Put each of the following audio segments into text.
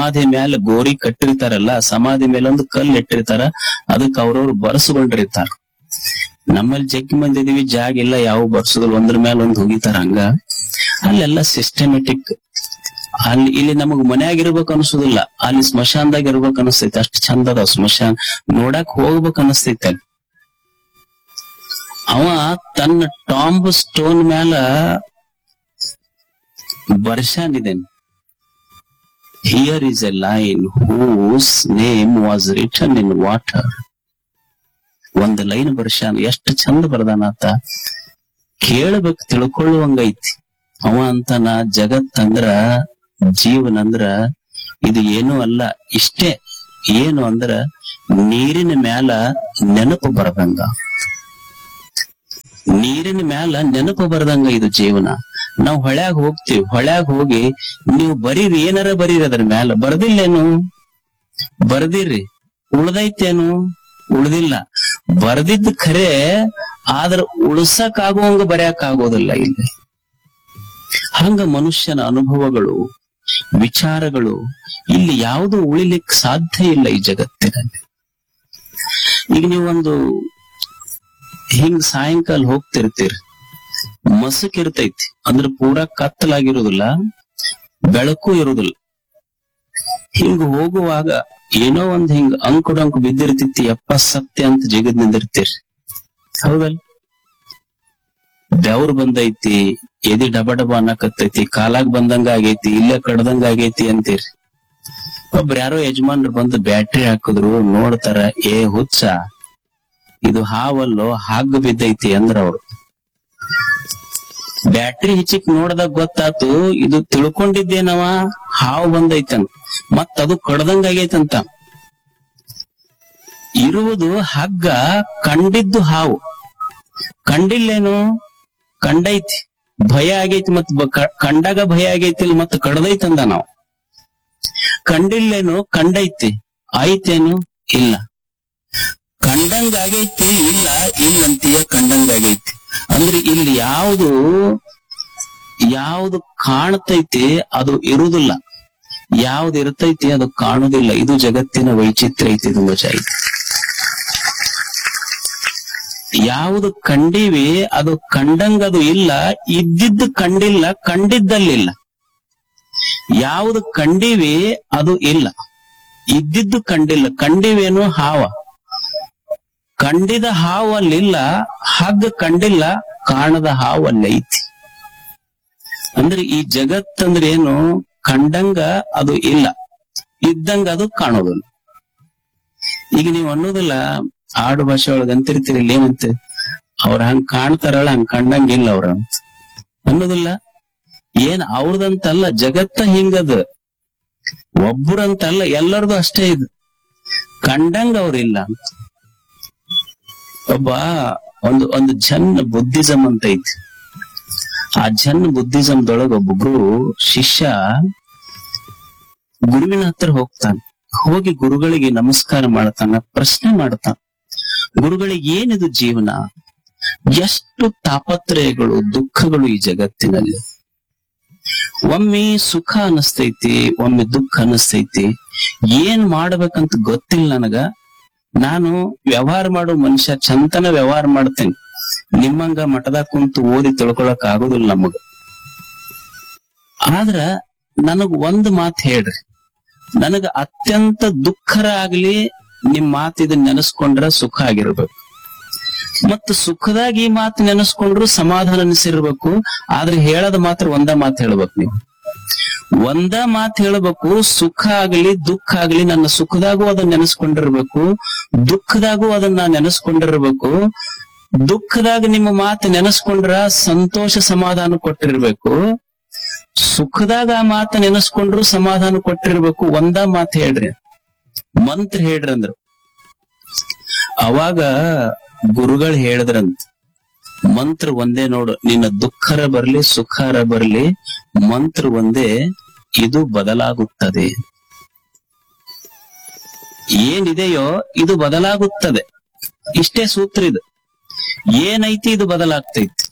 ಸಮಾಧಿ ಮೇಲೆ ಗೋರಿ ಕಟ್ಟಿರ್ತಾರಲ್ಲ ಸಮಾಧಿ ಮೇಲೆ ಒಂದು ಕಲ್ಲು ಇಟ್ಟಿರ್ತಾರ ಅದಕ್ಕೆ ಅವ್ರವ್ರು ಬರ್ಸ್ಕೊಂಡಿರ್ತಾರ ನಮ್ಮಲ್ಲಿ ಜಗ್ಗಿ ಮಂದಿ ಇದೀವಿ ಜಾಗ ಇಲ್ಲ ಯಾವ ಬರ್ಸೋದಿಲ್ಲ ಒಂದ್ರ ಮೇಲೆ ಒಂದ್ ಹೋಗಿತಾರ ಹಂಗ ಅಲ್ಲೆಲ್ಲ ಸಿಸ್ಟಮೆಟಿಕ್ ಅಲ್ಲಿ ಇಲ್ಲಿ ನಮಗ್ ಮನ್ಯಾಗ ಇರ್ಬೇಕು ಅನ್ಸುದಿಲ್ಲ ಅಲ್ಲಿ ಸ್ಮಶಾನದಾಗ ಇರ್ಬೇಕು ಅನಸ್ತೈತಿ ಅಷ್ಟ್ ಚಂದ ಅದಾವ ಸ್ಮಶಾನ ನೋಡಕ್ ಹೋಗ್ಬೇಕು ಅನಸ್ತೈತಿ ಅಲ್ಲಿ ಅವ ತನ್ನ ಟಾಂಬ್ ಸ್ಟೋನ್ ಮ್ಯಾಲ ಬರ್ಷಾನಿದ್ದೇನೆ here is a line whose name was written in water ಒಂದ್ ಲೈನ್ ಬರ್ಷಾನ ಎಷ್ಟು ಚಂದ ಬರ್ದಾನಾತ ಕೇಳಬೇಕು ತಿಳ್ಕೊಳ್ಳುವಂಗೈತಿ ಅವ ಅಂತನ ಜಗತ್ತಂದ್ರ ಜೀವನ ಅಂದ್ರ ಇದು ಏನೂ ಅಲ್ಲ ಇಷ್ಟೇ ಏನು ಅಂದ್ರ ನೀರಿನ ಮ್ಯಾಲ ನೆನಪು ಬರದಂಗ ನೀರಿನ ಮ್ಯಾಲ ನೆನಪು ಬರದಂಗ ಇದು ಜೀವನ ನಾವ್ ಹೊಳ್ಯಾಗ ಹೋಗ್ತೀವಿ ಹೊಳ್ಯಾಗ ಹೋಗಿ ನೀವು ಬರೀರಿ ಏನಾರ ಬರೀರಿ ಅದ್ರ ಮ್ಯಾಲ ಬರ್ದಿಲ್ಲೇನು ಬರ್ದಿರ್ರಿ ಉಳ್ದೈತೇನು ಉಳ್ದಿಲ್ಲ ಬರ್ದಿದ್ ಖರೆ ಆದ್ರ ಉಳ್ಸಕ್ ಆಗುವಂಗ ಬರ್ಯಾಕ್ ಆಗೋದಿಲ್ಲ ಇಲ್ಲಿ ಹಂಗ ಮನುಷ್ಯನ ಅನುಭವಗಳು ವಿಚಾರಗಳು ಇಲ್ಲಿ ಯಾವುದು ಉಳಿಲಿಕ್ ಸಾಧ್ಯ ಇಲ್ಲ ಈ ಜಗತ್ತಿನಲ್ಲಿ ಈಗ ನೀವೊಂದು ಹಿಂಗ್ ಸಾಯಂಕಾಲ ಹೋಗ್ತಿರ್ತೀರಿ ಮಸಕ್ ಇರ್ತೈತಿ ಅಂದ್ರೆ ಪೂರಾ ಕತ್ತಲಾಗಿರುದಿಲ್ಲ ಬೆಳಕು ಇರುದಿಲ್ಲ ಹಿಂಗ್ ಹೋಗುವಾಗ ಏನೋ ಒಂದ್ ಹಿಂಗ್ ಅಂಕುಡಂಕು ಬಿದ್ದಿರ್ತೈತಿ ಯಪ್ಪ ಸತ್ಯ ಅಂತ ಜಿಗದ್ ನಿಂದಿರ್ತೀರಿ ಹೌದಲ್ ಬೆವ್ರು ಬಂದೈತಿ ಎದಿ ಡಬ ಡಬ ಅನ್ನಕತ್ತೈತಿ ಕಾಲಾಗ್ ಬಂದಂಗ ಆಗೈತಿ ಇಲ್ಲೇ ಕಡ್ದಂಗ ಆಗೈತಿ ಅಂತೀರಿ ಒಬ್ರ ಯಾರೋ ಯಜಮಾನ್ರು ಬಂದು ಬ್ಯಾಟ್ರಿ ಹಾಕಿದ್ರು ನೋಡ್ತಾರ ಏ ಹುಚ್ಚ ಇದು ಹಾವಲ್ಲೋ ಹಾಗ್ ಬಿದ್ದೈತಿ ಅಂದ್ರ ಅವ್ರು ಬ್ಯಾಟ್ರಿ ಹೆಚ್ಚಿಕ್ ನೋಡ್ದಾಗ ಗೊತ್ತಾತು ಇದು ತಿಳ್ಕೊಂಡಿದ್ದೇನವ ಹಾವು ಬಂದೈತಂತ ಮತ್ ಅದು ಕಡ್ದಂಗ ಆಗೈತಂತ ಇರುವುದು ಹಗ್ಗ ಕಂಡಿದ್ದು ಹಾವು ಕಂಡಿಲ್ಲೇನು ಕಂಡೈತಿ ಭಯ ಆಗೈತಿ ಮತ್ ಬ- ಕ- ಕಂಡಾಗ ಭಯ ಆಗೈತಿ ಮತ್ ಕಡ್ದೈತಂದ ನಾವು ಕಂಡಿಲ್ಲೇನು ಕಂಡೈತಿ ಆಯ್ತೇನು ಇಲ್ಲ ಕಂಡಂಗ ಆಗೈತಿ ಇಲ್ಲ ಇಲ್ಲಂತೀಯ ಕಂಡಂಗ ಆಗೈತಿ ಅಂದ್ರೆ ಇಲ್ಲಿ ಯಾವುದು ಯಾವುದು ಕಾಣ್ತೈತಿ ಅದು ಇರುವುದಿಲ್ಲ ಯಾವ್ದು ಇರ್ತೈತಿ ಅದು ಕಾಣುದಿಲ್ಲ ಇದು ಜಗತ್ತಿನ ವೈಚಿತ್ರ್ಯ ಐತಿ ಇದು ಮಜಾ ಐತಿ ಯಾವುದು ಕಂಡೀವಿ ಅದು ಕಂಡಂಗ ಅದು ಇಲ್ಲ ಇದ್ದಿದ್ದು ಕಂಡಿಲ್ಲ ಕಂಡಿದ್ದಲ್ಲಿಲ್ಲ ಯಾವುದು ಕಂಡೀವಿ ಅದು ಇಲ್ಲ ಇದ್ದಿದ್ದು ಕಂಡಿಲ್ಲ ಕಂಡಿವೇನು ಹಾವ ಕಂಡಿದ ಹಾವು ಅಲ್ಲಿಲ್ಲ ಹಗ್ಗ ಕಂಡಿಲ್ಲ ಕಾಣದ ಹಾವು ಅಲ್ಲಿ ಐತಿ ಅಂದ್ರೆ ಈ ಜಗತ್ತಂದ್ರೆ ಏನು ಕಂಡಂಗ ಅದು ಇಲ್ಲ ಇದ್ದಂಗ ಅದು ಕಾಣೋದಿಲ್ಲ ಈಗ ನೀವು ಅನ್ನೋದಿಲ್ಲ ಆಡು ಭಾಷೆ ಒಳಗೆ ಅಂತಿರ್ತೀರಿ ಇಲ್ಲಿ ಏನಂತ ಅವ್ರ ಹಂಗ್ ಕಾಣ್ತಾರಲ್ಲ ಹಂಗ್ ಕಂಡಂಗಿಲ್ಲ ಅವ್ರ ಅಂತ ಅನ್ನೋದಿಲ್ಲ ಏನ್ ಅವ್ರದಂತಲ್ಲ ಜಗತ್ತ ಹಿಂಗದ ಒಬ್ಬರಂತಲ್ಲ ಎಲ್ಲರದು ಅಷ್ಟೇ ಇದು ಕಂಡಂಗ ಅವ್ರಿಲ್ಲ ಅಂತ ಒಬ್ಬ ಒಂದು ಒಂದು ಜನ್ ಬುದ್ಧಿಸಂ ಅಂತ ಐತಿ ಆ ಜನ್ ಬುದ್ಧಿಸಂದೊಳಗ ಒಬ್ಬೊಬ್ರು ಶಿಷ್ಯ ಗುರುವಿನ ಹತ್ರ ಹೋಗ್ತಾನೆ ಹೋಗಿ ಗುರುಗಳಿಗೆ ನಮಸ್ಕಾರ ಮಾಡ್ತಾನ ಪ್ರಶ್ನೆ ಮಾಡ್ತಾನ ಗುರುಗಳಿಗೆ ಏನಿದು ಜೀವನ ಎಷ್ಟು ತಾಪತ್ರಯಗಳು ದುಃಖಗಳು ಈ ಜಗತ್ತಿನಲ್ಲಿ ಒಮ್ಮೆ ಸುಖ ಅನಸ್ತೈತಿ ಒಮ್ಮೆ ದುಃಖ ಅನಸ್ತೈತಿ ಏನ್ ಮಾಡ್ಬೇಕಂತ ಗೊತ್ತಿಲ್ಲ ನನಗ ನಾನು ವ್ಯವಹಾರ ಮಾಡೋ ಮನುಷ್ಯ ಚಂತನ ವ್ಯವಹಾರ ಮಾಡ್ತೇನೆ ನಿಮ್ಮಂಗ ಮಠದಾಗ ಕುಂತು ಓದಿ ತಿಳ್ಕೊಳಕ್ ಆಗೋದಿಲ್ಲ ನಮಗ ಆದ್ರ ನನಗ್ ಒಂದ್ ಮಾತ್ ಹೇಳ್ರಿ ನನಗ ಅತ್ಯಂತ ದುಃಖರ ಆಗ್ಲಿ ನಿಮ್ ಮಾತ್ ಇದನ್ನ ನೆನೆಸ್ಕೊಂಡ್ರ ಸುಖ ಆಗಿರ್ಬೇಕು ಮತ್ತು ಸುಖದಾಗ ಈ ಮಾತು ನೆನೆಸ್ಕೊಂಡ್ರು ಸಮಾಧಾನ ಅನಿಸಿರ್ಬೇಕು ಆದ್ರೆ ಹೇಳದ ಮಾತ್ರ ಒಂದ ಮಾತು ಹೇಳ್ಬೇಕು ನೀವು ಒಂದ ಮಾತು ಹೇಳ್ಬೇಕು ಸುಖ ಆಗಲಿ ದುಃಖ ಆಗಲಿ ನನ್ನ ಸುಖದಾಗೂ ಅದನ್ನ ನೆನೆಸ್ಕೊಂಡಿರ್ಬೇಕು ದುಃಖದಾಗೂ ಅದನ್ನ ನೆನೆಸ್ಕೊಂಡಿರ್ಬೇಕು ದುಃಖದಾಗ ನಿಮ್ಮ ಮಾತು ನೆನೆಸ್ಕೊಂಡ್ರ ಸಂತೋಷ ಸಮಾಧಾನ ಕೊಟ್ಟಿರ್ಬೇಕು ಸುಖದಾಗ ಆ ಮಾತು ನೆನೆಸ್ಕೊಂಡ್ರು ಸಮಾಧಾನ ಕೊಟ್ಟಿರ್ಬೇಕು ಒಂದ ಮಾತು ಹೇಳ್ರಿ ಮಂತ್ರ ಹೇಳ್ರಿ ಅಂದ್ರು ಅವಾಗ ಗುರುಗಳು ಹೇಳಿದ್ರಂತ ಮಂತ್ರ ಒಂದೇ ನೋಡು ನಿನ್ನ ದುಃಖರ ಬರ್ಲಿ ಸುಖರ ಬರ್ಲಿ ಮಂತ್ರ ಒಂದೇ ಇದು ಬದಲಾಗುತ್ತದೆ ಏನಿದೆಯೋ ಇದು ಬದಲಾಗುತ್ತದೆ ಇಷ್ಟೇ ಸೂತ್ರ ಇದು ಏನೈತಿ ಇದು ಬದಲಾಗ್ತೈತಿ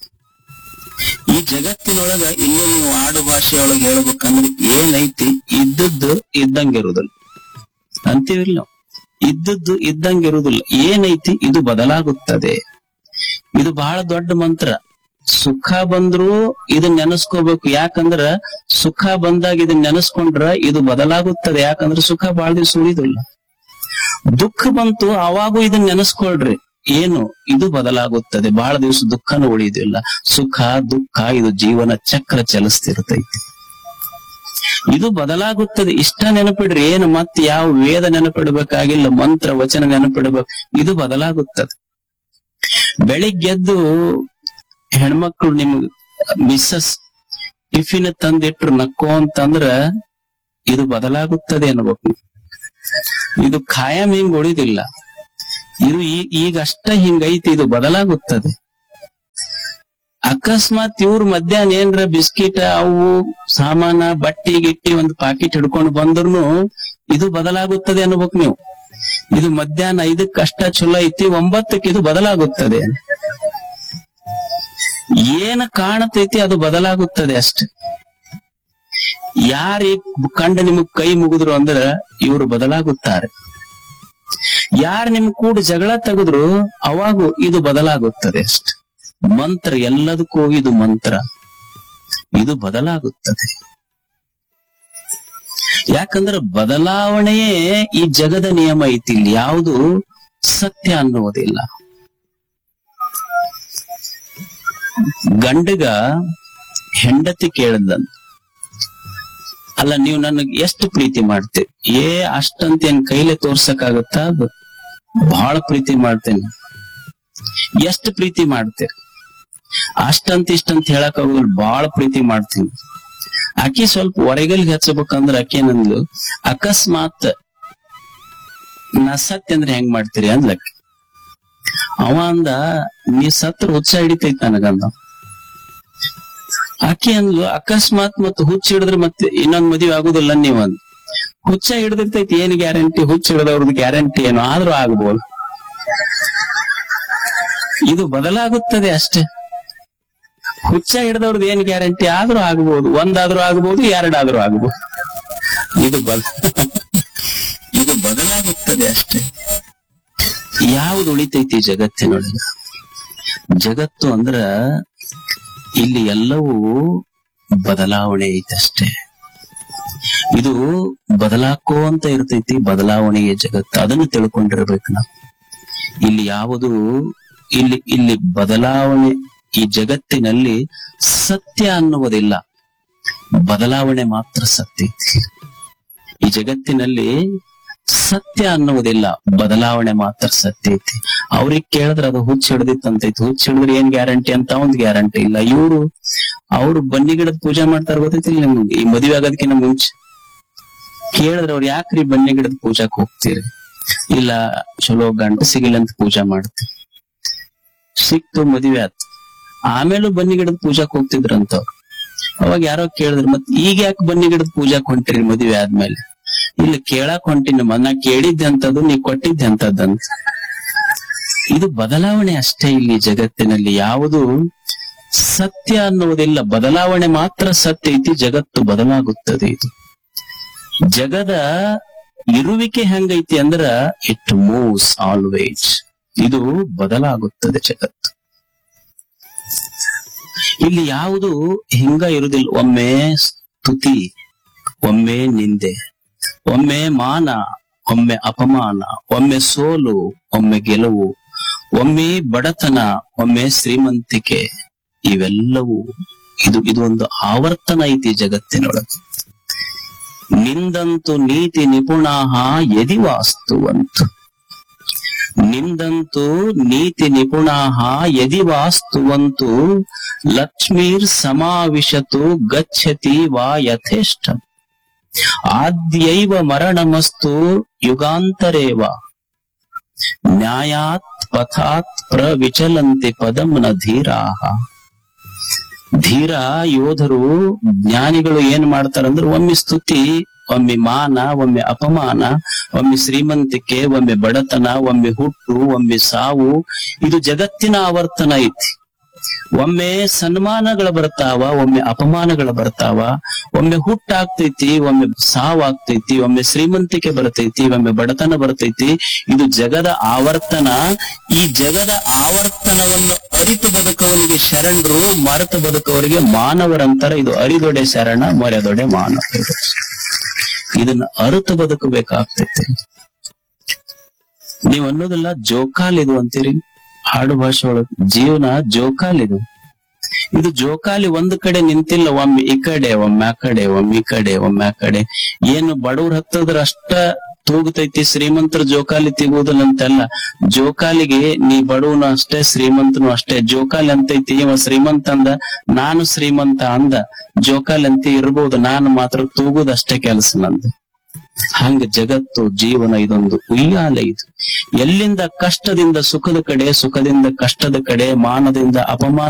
ಈ ಜಗತ್ತಿನೊಳಗ ಇನ್ನು ನೀವು ಆಡು ಭಾಷೆಯೊಳಗೆ ಹೇಳ್ಬೇಕಂದ್ರೆ ಏನೈತಿ ಇದ್ದದ್ದು ಇದ್ದಂಗೆ ಇರುದಿಲ್ಲ ಅಂತೀವಿಲ್ಲ ನಾವು ಇದ್ದದ್ದು ಇದ್ದಂಗೆ ಇರುವುದಿಲ್ಲ ಏನೈತಿ ಇದು ಬದಲಾಗುತ್ತದೆ ಇದು ಬಹಳ ದೊಡ್ಡ ಮಂತ್ರ ಸುಖ ಬಂದ್ರು ಇದನ್ನ ನೆನೆಸ್ಕೋಬೇಕು ಯಾಕಂದ್ರ ಸುಖ ಬಂದಾಗ ಇದನ್ನ ನೆನೆಸ್ಕೊಂಡ್ರ ಇದು ಬದಲಾಗುತ್ತದೆ ಯಾಕಂದ್ರ ಸುಖ ಬಹಳ ದಿವಸ ಉಳಿದಿಲ್ಲ ದುಃಖ ಬಂತು ಅವಾಗೂ ಇದನ್ನ ನೆನೆಸ್ಕೊಳ್ರಿ ಏನು ಇದು ಬದಲಾಗುತ್ತದೆ ಬಹಳ ದಿವಸ ದುಃಖನೂ ಉಳಿಯೋದಿಲ್ಲ ಸುಖ ದುಃಖ ಇದು ಜೀವನ ಚಕ್ರ ಚಲಿಸ್ತಿರ್ತೈತಿ ಇದು ಬದಲಾಗುತ್ತದೆ ಇಷ್ಟ ನೆನಪಿಡ್ರಿ ಏನು ಮತ್ತೆ ಯಾವ ವೇದ ನೆನಪಿಡ್ಬೇಕಾಗಿಲ್ಲ ಮಂತ್ರ ವಚನ ನೆನಪಿಡ್ಬೇಕು ಇದು ಬದಲಾಗುತ್ತದೆ ಬೆಳಿಗ್ಗೆದ್ದು ಹೆಣ್ಮಕ್ಳು ನಿಮ್ಗ್ ಮಿಸ್ಸಸ್ ಟಿಫಿನ್ ತಂದಿಟ್ರು ನಕ್ಕೋ ಅಂತಂದ್ರ ಇದು ಬದಲಾಗುತ್ತದೆ ಅನ್ಬೇಕು ಇದು ಖಾಯಂ ಹಿಂಗ್ ಉಳಿದಿಲ್ಲ ಇದು ಈ- ಈಗ ಅಷ್ಟ ಹಿಂಗೈತಿ ಇದು ಬದಲಾಗುತ್ತದೆ ಅಕಸ್ಮಾತ್ ಇವ್ರು ಮಧ್ಯಾಹ್ನ ಏನ್ರ ಬಿಸ್ಕಿಟ್ ಅವು ಸಾಮಾನ ಬಟ್ಟಿ ಗಿಟ್ಟಿ ಒಂದು ಪಾಕಿಟ್ ಹಿಡ್ಕೊಂಡು ಬಂದ್ರು ಇದು ಬದಲಾಗುತ್ತದೆ ಅನ್ಬೇಕು ನೀವು ಇದು ಮಧ್ಯಾಹ್ನ ಐದಕ್ಕೆ ಅಷ್ಟ ಚಲೋ ಐತಿ ಒಂಬತ್ತಕ್ಕೆ ಇದು ಬದಲಾಗುತ್ತದೆ ಏನ ಕಾಣತೈತಿ ಅದು ಬದಲಾಗುತ್ತದೆ ಅಷ್ಟೆ ಯಾರ ಕಂಡ ನಿಮಗ್ ಕೈ ಮುಗಿದ್ರು ಅಂದ್ರ ಇವರು ಬದಲಾಗುತ್ತಾರೆ ಯಾರು ನಿಮ್ ಕೂಡ ಜಗಳ ತೆಗೆದ್ರು ಅವಾಗೂ ಇದು ಬದಲಾಗುತ್ತದೆ ಅಷ್ಟೆ ಮಂತ್ರ ಎಲ್ಲದಕ್ಕೂ ಇದು ಮಂತ್ರ ಇದು ಬದಲಾಗುತ್ತದೆ ಯಾಕಂದ್ರೆ ಬದಲಾವಣೆಯೇ ಈ ಜಗದ ನಿಯಮ ಐತಿ ಇಲ್ಲಿ ಯಾವುದು ಸತ್ಯ ಅನ್ನುವುದಿಲ್ಲ ಗಂಡಗ ಹೆಂಡತಿ ಕೇಳದಂತ ಅಲ್ಲ ನೀವು ನನಗ್ ಎಷ್ಟು ಪ್ರೀತಿ ಮಾಡ್ತೀರಿ ಏ ಅಷ್ಟಂತ ಏನ್ ಕೈಲೇ ತೋರ್ಸಕ್ಕಾಗತ್ತಾ ಅದು ಬಹಳ ಪ್ರೀತಿ ಮಾಡ್ತೇನೆ ಎಷ್ಟು ಪ್ರೀತಿ ಮಾಡ್ತೀರಿ ಅಷ್ಟಂತ ಇಷ್ಟಂತ ಹೇಳಕ್ ಆಗುದಿಲ್ಲ ಬಹಳ ಪ್ರೀತಿ ಮಾಡ್ತೀನಿ ಆಕಿ ಸ್ವಲ್ಪ ಹೊರಗಲ್ಗೆ ಹಚ್ಚಬೇಕಂದ್ರ ಆಕಿ ಏನಂದ್ಲು ಅಕಸ್ಮಾತ್ ನಾ ಸತ್ಯ ಅಂದ್ರೆ ಹೆಂಗ್ ಮಾಡ್ತೀರಿ ಅಂದ್ಲಕ್ ಅವ ಅಂದ ನೀ ಸತ್ರ ಹುಚ್ಚ ಹಿಡಿತೈತ್ ನನಗಂದ ಆಕಿ ಅಂದ್ಲು ಅಕಸ್ಮಾತ್ ಮತ್ ಹುಚ್ಚ ಹಿಡಿದ್ರೆ ಮತ್ತೆ ಇನ್ನೊಂದ್ ಮದುವೆ ಆಗುದಿಲ್ಲ ನೀವ್ ಅಂದ್ ಹುಚ್ಚ ಹಿಡಿದಿರ್ತೈತಿ ಏನ್ ಗ್ಯಾರಂಟಿ ಹುಚ್ಚ ಹಿಡಿದವ್ರದ್ದು ಗ್ಯಾರಂಟಿ ಏನು ಆದ್ರೂ ಆಗ್ಬೋದು ಇದು ಬದಲಾಗುತ್ತದೆ ಅಷ್ಟೇ ಹುಚ್ಚ ಹಿಡಿದವ್ರದ್ದು ಏನ್ ಗ್ಯಾರಂಟಿ ಆದ್ರೂ ಆಗ್ಬೋದು ಒಂದಾದ್ರೂ ಆಗ್ಬೋದು ಎರಡಾದ್ರೂ ಆಗ್ಬೋದು ಇದು ಬದ ಇದು ಬದಲಾಗುತ್ತದೆ ಅಷ್ಟೇ ಯಾವ್ದು ಉಳಿತೈತಿ ಜಗತ್ತಿನೊಳಗೆ ಜಗತ್ತು ಅಂದ್ರ ಇಲ್ಲಿ ಎಲ್ಲವೂ ಬದಲಾವಣೆ ಐತಷ್ಟೇ ಇದು ಬದಲಾಕೋ ಅಂತ ಇರ್ತೈತಿ ಬದಲಾವಣೆಯ ಜಗತ್ತು ಅದನ್ನು ತಿಳ್ಕೊಂಡಿರ್ಬೇಕು ನಾವು ಇಲ್ಲಿ ಯಾವುದು ಇಲ್ಲಿ ಇಲ್ಲಿ ಬದಲಾವಣೆ ಈ ಜಗತ್ತಿನಲ್ಲಿ ಸತ್ಯ ಅನ್ನುವುದಿಲ್ಲ ಬದಲಾವಣೆ ಮಾತ್ರ ಸತ್ಯ ಐತಿ ಈ ಜಗತ್ತಿನಲ್ಲಿ ಸತ್ಯ ಅನ್ನುವುದಿಲ್ಲ ಬದಲಾವಣೆ ಮಾತ್ರ ಸತ್ಯ ಐತಿ ಅವ್ರಿಗೆ ಕೇಳಿದ್ರೆ ಅದು ಹುಚ್ಚ ಹಿಡ್ದಿತ್ತಂತೈತಿ ಹುಚ್ಚ ಹಿಡಿದ್ರೆ ಏನ್ ಗ್ಯಾರಂಟಿ ಅಂತ ಒಂದ್ ಗ್ಯಾರಂಟಿ ಇಲ್ಲ ಇವರು ಅವ್ರು ಬನ್ನಿ ಗಿಡದ ಪೂಜೆ ಮಾಡ್ತಾರ ಗೊತ್ತೈತಿಲ್ಲ ನಿಮ್ಗೆ ಈ ಮದುವೆ ಆಗೋದಕ್ಕಿಂತ ಮುಂಚೆ ಕೇಳಿದ್ರೆ ಅವ್ರು ಯಾಕ್ರಿ ಬನ್ನಿ ಗಿಡದ ಪೂಜಾಕ್ ಹೋಗ್ತೀರಿ ಇಲ್ಲ ಚಲೋ ಗಂಡ ಸಿಗಿಲ್ಲ ಅಂತ ಪೂಜಾ ಮಾಡ್ತೀವಿ ಸಿಕ್ತು ಮದುವೆ ಆಯ್ತು ಆಮೇಲೂ ಬನ್ನಿ ಗಿಡದ ಪೂಜಾಕ್ ಹೋಗ್ತಿದ್ರಂತ ಅವ್ರು ಅವಾಗ ಯಾರೋ ಕೇಳಿದ್ರು ಮತ್ ಈಗ ಯಾಕೆ ಬನ್ನಿ ಗಿಡದ ಪೂಜಾಕ್ ಹೊಂಟಿರಿ ಮದುವೆ ಆದ್ಮೇಲೆ ಇಲ್ಲಿ ಕೇಳಾಕ್ ಹೊಂಟಿನ ನಾ ಕೇಳಿದ್ದೆ ಅಂತದ್ದು ನೀ ಕೊಟ್ಟಿದ್ದೆ ಅಂತದಂತ ಇದು ಬದಲಾವಣೆ ಅಷ್ಟೇ ಇಲ್ಲಿ ಜಗತ್ತಿನಲ್ಲಿ ಯಾವುದು ಸತ್ಯ ಅನ್ನುವುದಿಲ್ಲ ಬದಲಾವಣೆ ಮಾತ್ರ ಸತ್ಯ ಐತಿ ಜಗತ್ತು ಬದಲಾಗುತ್ತದೆ ಇದು ಜಗದ ಇರುವಿಕೆ ಹೆಂಗೈತಿ ಅಂದ್ರ ಇಟ್ ಮೂವ್ಸ್ ಆಲ್ವೇಸ್ ಇದು ಬದಲಾಗುತ್ತದೆ ಜಗತ್ತು ಇಲ್ಲಿ ಯಾವುದು ಹಿಂಗ ಇರುದಿಲ್ಲ ಒಮ್ಮೆ ಸ್ತುತಿ ಒಮ್ಮೆ ನಿಂದೆ ಒಮ್ಮೆ ಮಾನ ಒಮ್ಮೆ ಅಪಮಾನ ಒಮ್ಮೆ ಸೋಲು ಒಮ್ಮೆ ಗೆಲುವು ಒಮ್ಮೆ ಬಡತನ ಒಮ್ಮೆ ಶ್ರೀಮಂತಿಕೆ ಇವೆಲ್ಲವೂ ಇದು ಇದು ಒಂದು ಆವರ್ತನ ಐತಿ ಜಗತ್ತಿನೊಳಗೆ ನಿಂದಂತು ನೀತಿ ನಿಪುಣಾಹ ಯದಿ ವಾಸ್ತುವಂತು ನಿಂದಂತು ನೀತಿ ನಿಪುಣಾಹ ಯದಿ ವಾಸ್ತುವಂತು ಲಕ್ಷ್ಮೀರ್ ಸಮಾವಿಶತು ಗಚ್ಚತಿ ವಾ ಯಥೇಷ್ಟ ಆದ್ಯೈವ ಮರಣಮಸ್ತು ಯುಗಾಂತರೇವ ನ್ಯಾಯಾತ್ ಪಥಾತ್ ಪ್ರವಿಚಲಂತಿ ಪದಂ ನ ಧೀರಾಹ ಧೀರ ಯೋಧರು ಜ್ಞಾನಿಗಳು ಏನ್ ಮಾಡ್ತಾರಂದ್ರೆ ಒಮ್ಮೆ ಸ್ತುತಿ ಒಮ್ಮೆ ಮಾನ ಒಮ್ಮೆ ಅಪಮಾನ ಒಮ್ಮೆ ಶ್ರೀಮಂತಿಕೆ ಒಮ್ಮೆ ಬಡತನ ಒಮ್ಮೆ ಹುಟ್ಟು ಒಮ್ಮೆ ಸಾವು ಇದು ಜಗತ್ತಿನ ಆವರ್ತನ ಐತಿ ಒಮ್ಮೆ ಸನ್ಮಾನಗಳು ಬರ್ತಾವ ಒಮ್ಮೆ ಅಪಮಾನಗಳು ಬರ್ತಾವ ಒಮ್ಮೆ ಹುಟ್ಟಾಗ್ತೈತಿ ಒಮ್ಮೆ ಸಾವಾಗ್ತೈತಿ ಒಮ್ಮೆ ಶ್ರೀಮಂತಿಕೆ ಬರ್ತೈತಿ ಒಮ್ಮೆ ಬಡತನ ಬರ್ತೈತಿ ಇದು ಜಗದ ಆವರ್ತನ ಈ ಜಗದ ಆವರ್ತನವನ್ನು ಅರಿತು ಬದುಕುವವನಿಗೆ ಶರಣರು ಮರೆತು ಬದುಕುವವರಿಗೆ ಮಾನವರಂತರ ಇದು ಅರಿದೊಡೆ ಶರಣ ಮರೆದೊಡೆ ಮಾನವ ಇದನ್ನ ಅರಿತು ಬದುಕಬೇಕಾಗ್ತೈತಿ ನೀವ್ ಅನ್ನೋದಲ್ಲ ಜೋಕಾಲಿದು ಅಂತೀರಿ ಹಾಡು ಭಾಷೆ ಒಳಗ್ ಜೀವನ ಜೋಕಾಲಿದು ಇದು ಜೋಕಾಲಿ ಒಂದ್ ಕಡೆ ನಿಂತಿಲ್ಲ ಒಮ್ಮೆ ಈ ಕಡೆ ಒಮ್ಮೆ ಆ ಕಡೆ ಒಮ್ಮೆ ಈ ಕಡೆ ಒಮ್ಮೆ ಆ ಕಡೆ ಏನು ಬಡವ್ರ ಹತ್ತದ್ರ ಅಷ್ಟ ತೂಗುತೈತಿ ಶ್ರೀಮಂತರ ಜೋಕಾಲಿ ತೆಗುವುದಿಲ್ಲ ಅಂತೆಲ್ಲ ಜೋಕಾಲಿಗೆ ನೀ ಬಡವನು ಅಷ್ಟೇ ಶ್ರೀಮಂತನು ಅಷ್ಟೇ ಜೋಕಾಲಿ ಅಂತೈತಿ ಇವ ಶ್ರೀಮಂತ ಅಂದ ನಾನು ಶ್ರೀಮಂತ ಅಂದ ಜೋಕಾಲಿ ಅಂತ ಇರ್ಬೋದು ನಾನು ಮಾತ್ರ ತೂಗುದಷ್ಟೇ ಕೆಲಸ ನಂದು ಹಂಗ ಜಗತ್ತು ಜೀವನ ಇದೊಂದು ಉಯ್ಯಾಲೆ ಇದು ಎಲ್ಲಿಂದ ಕಷ್ಟದಿಂದ ಸುಖದ ಕಡೆ ಸುಖದಿಂದ ಕಷ್ಟದ ಕಡೆ ಮಾನದಿಂದ ಅಪಮಾನ